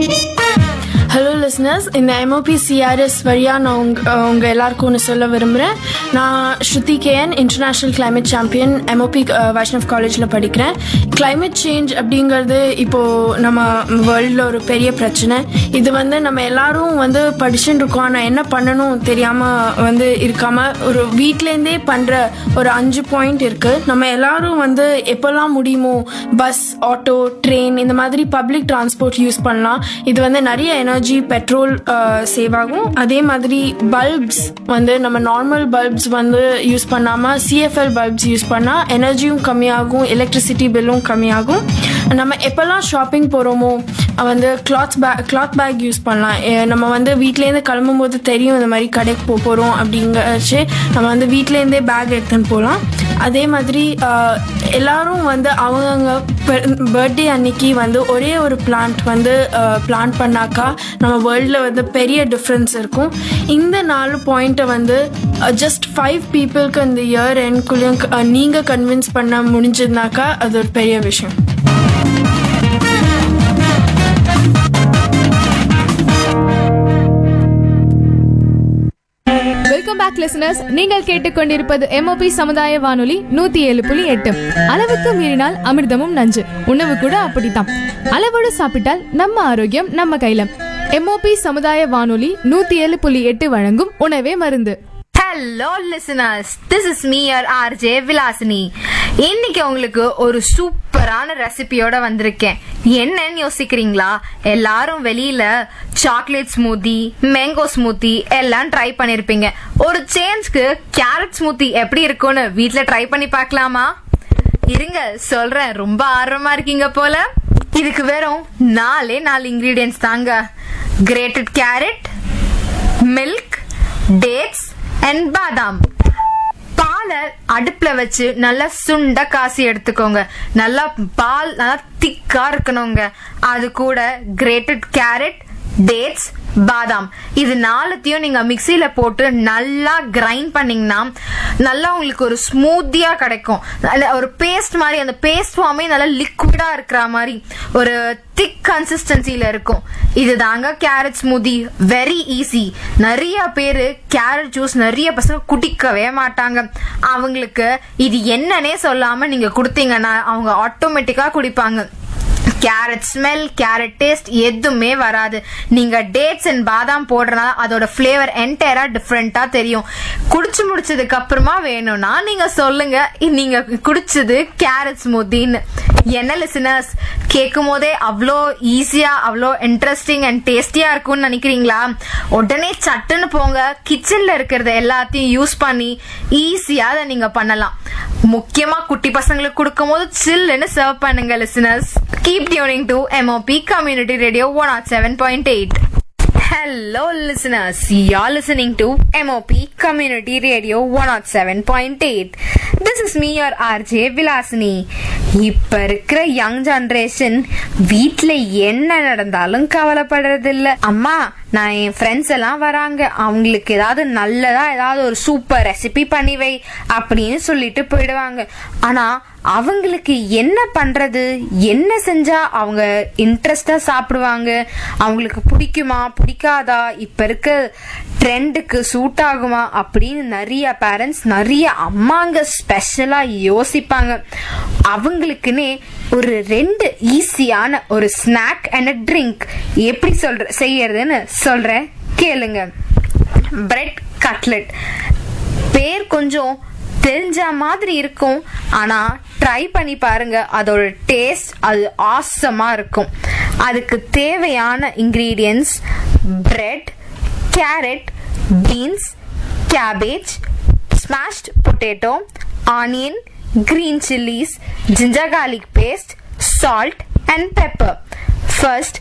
Hello listeners இந்த MOP CRS வழியாக நான் உங்க உங்கள் எல்லாருக்கும் ஒன்று சொல்ல விரும்புகிறேன் நான் Shruti KN international climate champion MOP Vaishnav காலேஜில் படிக்கிறேன் climate சேஞ்ச் அப்படிங்கிறது இப்போது நம்ம வேர்ல்டில் ஒரு பெரிய பிரச்சனை இது வந்து நம்ம எல்லாரும் வந்து படிச்சுட்டு இருக்கோம் ஆனால் என்ன பண்ணணும் தெரியாமல் வந்து இருக்காமல் ஒரு வீட்டிலேருந்தே பண்ணுற ஒரு அஞ்சு பாயிண்ட் இருக்குது நம்ம எல்லாரும் வந்து எப்போல்லாம் முடியுமோ பஸ் ஆட்டோ ட்ரெயின் இந்த மாதிரி பப்ளிக் டிரான்ஸ்போர்ட் யூஸ் பண்ணலாம் இது வந்து நிறைய எனர்ஜி பெட்ரோல் சேவ் ஆகும் அதே மாதிரி பல்ப்ஸ் வந்து நம்ம நார்மல் பல்ப்ஸ் வந்து யூஸ் பண்ணாமல் சிஎஃப்எல் பல்ப்ஸ் யூஸ் பண்ணால் எனர்ஜியும் கம்மியாகும் எலக்ட்ரிசிட்டி பில்லும் கம்மியாகும் நம்ம எப்போல்லாம் ஷாப்பிங் போகிறோமோ வந்து cloth bag cloth bag use பண்ணலாம் எ- நம்ம வந்து வீட்டிலேருந்து கிளம்பும் போது தெரியும் இந்த மாதிரி கடைக்கு போக போகிறோம் அப்படிங்கச்சு நம்ம வந்து வீட்டிலேருந்தே பேக் எடுத்துன்னு போகலாம் அதே மாதிரி ஆஹ், எல்லாரும் வந்து அவங்கவுங்க பர்த்டே அன்னைக்கு வந்து ஒரே ஒரு பிளான்ட் வந்து பிளான்ட் பண்ணாக்கா நம்ம வேர்ல்டில் வந்து பெரிய டிஃப்ரென்ஸ் இருக்கும் இந்த நாலு பாயிண்ட்டை வந்து ஜஸ்ட் ஃபைவ் பீப்புளுக்கு இந்த இயர் எண்ட்குள்ளேயும் நீங்கள் கன்வின்ஸ் பண்ண முடிஞ்சதுனாக்கா அது ஒரு பெரிய விஷயம் வெல்கம் பேக் லிசனர்ஸ் நீங்கள் கேட்டுக்கொண்டிருப்பது எம்ஓபி சமுதாய வானொலி நூத்தி ஏழு புள்ளி எட்டு அளவுக்கு மீறினால் அமிர்தமும் நஞ்சு உணவு கூட அப்படித்தான் அளவோடு சாப்பிட்டால் நம்ம ஆரோக்கியம் நம்ம கையில எம்ஓபி சமுதாய வானொலி நூத்தி ஏழு புள்ளி எட்டு வழங்கும் உணவே மருந்து hello listeners this is me your RJ Vilasini இன்னைக்கு உங்களுக்கு ஒரு சூப்பரான ரெசிபியோட வந்திருக்கேன் என்னன்னு யோசிக்கிறீங்களா எல்லாரும் வெளியில சாக்லேட் ஸ்மூத்தி மேங்கோ ஸ்மூத்தி எல்லாம் ட்ரை பண்ணிருப்பீங்க ஒரு சேஞ்ச்க்கு கேரட் ஸ்மூத்தி எப்படி இருக்கும்னு வீட்ல ட்ரை பண்ணி பார்க்கலாமா இருங்க சொல்றேன் ரொம்ப ஆர்வமா இருக்கீங்க போல இதுக்கு வெறும் நாலே நாலு இன்கிரீடியன்ஸ் தாங்க grated carrot milk dates and பாதாம் பாலை அடுப்புல வச்சு நல்லா சுண்ட காசி எடுத்துக்கோங்க நல்லா பால் நல்லா திக்கா இருக்கணுங்க அது கூட கிரேட்டட் கேரட் டேட்ஸ் பாதாம் இது நாலுத்தையும் நீங்க மிக்சியில போட்டு நல்லா கிரைண்ட் பண்ணீங்கன்னா நல்லா உங்களுக்கு ஒரு ஸ்மூத்தியா கிடைக்கும் நல்ல ஒரு பேஸ்ட் மாதிரி அந்த பேஸ்ட் ஃபார்மே நல்லா லிக்விடா இருக்கிற மாதிரி ஒரு திக் கன்சிஸ்டன்சில இருக்கும் இதுதாங்க கேரட் ஸ்மூதி வெரி ஈஸி நிறைய பேரு கேரட் ஜூஸ் நிறைய பசங்க குடிக்கவே மாட்டாங்க அவங்களுக்கு இது என்னன்னே சொல்லாம நீங்க கொடுத்தீங்கன்னா அவங்க ஆட்டோமேட்டிக்கா குடிப்பாங்க கேரட் ஸ்மெல் கேரட் டேஸ்ட் எதுவுமே வராது நீங்க டேட்ஸ் அண்ட் பாதாம் போடுறதுனால அதோட ஃபிளேவர் என்டையரா டிஃப்ரெண்டா தெரியும் குடிச்சு முடிச்சதுக்கு அப்புறமா வேணும்னா நீங்க சொல்லுங்க நீங்க குடிச்சது கேரட் ஸ்மூத்தின்னு என்ன லிசனர்ஸ் கேட்கும் போதே அவ்வளோ ஈஸியா அவ்வளோ இன்ட்ரெஸ்டிங் அண்ட் டேஸ்டியா இருக்கும்னு நினைக்கிறீங்களா உடனே சட்டுன்னு போங்க கிச்சன்ல இருக்கிறத எல்லாத்தையும் யூஸ் பண்ணி ஈஸியா அதை நீங்க பண்ணலாம் முக்கியமா குட்டி பசங்களுக்கு கொடுக்கும் போது சில்லுன்னு சர்வ் பண்ணுங்க listeners keep tuning to MOP community radio one ought seven point eight Hello listeners, you're listening to MOP Community Radio 107.8. This is me your RJ Vilasini. இப்ப இருக்கிற யங் ஜெனரேஷன் வீட்ல என்ன நடந்தாலும் கவலைப்படுறது இல்ல அம்மா நான் என் ஃப்ரெண்ட்ஸ் எல்லாம் வராங்க அவங்களுக்கு ஏதாவது நல்லதா ஏதாவது ஒரு சூப்பர் ரெசிபி பண்ணி வை அப்படின்னு சொல்லிட்டு போயிடுவாங்க ஆனா அவங்களுக்கு என்ன பண்றது என்ன செஞ்சா அவங்க இன்ட்ரெஸ்டா சாப்பிடுவாங்க அவங்களுக்கு பிடிக்குமா பிடிக்காதா இப்ப இருக்க ட்ரெண்டுக்கு சூட் ஆகுமா அப்படின்னு நிறைய பேரண்ட்ஸ் நிறைய அம்மாங்க ஸ்பெஷலா யோசிப்பாங்க அவங்களுக்குன்னே ஒரு ரெண்டு ஈஸியான ஒரு ஸ்நாக் அண்ட் ட்ரிங்க் எப்படி சொல்ற செய்யறதுன்னு சொல்றேன் கேளுங்க பிரெட் கட்லெட் பேர் கொஞ்சம் தெரிஞ்ச மாதிரி இருக்கும் ஆனா ட்ரை பண்ணி பாருங்க அதோட டேஸ்ட் அது ஆசமா இருக்கும் அதுக்கு தேவையான ingredients bread carrot beans cabbage smashed potato onion green chilies ginger garlic paste salt and pepper first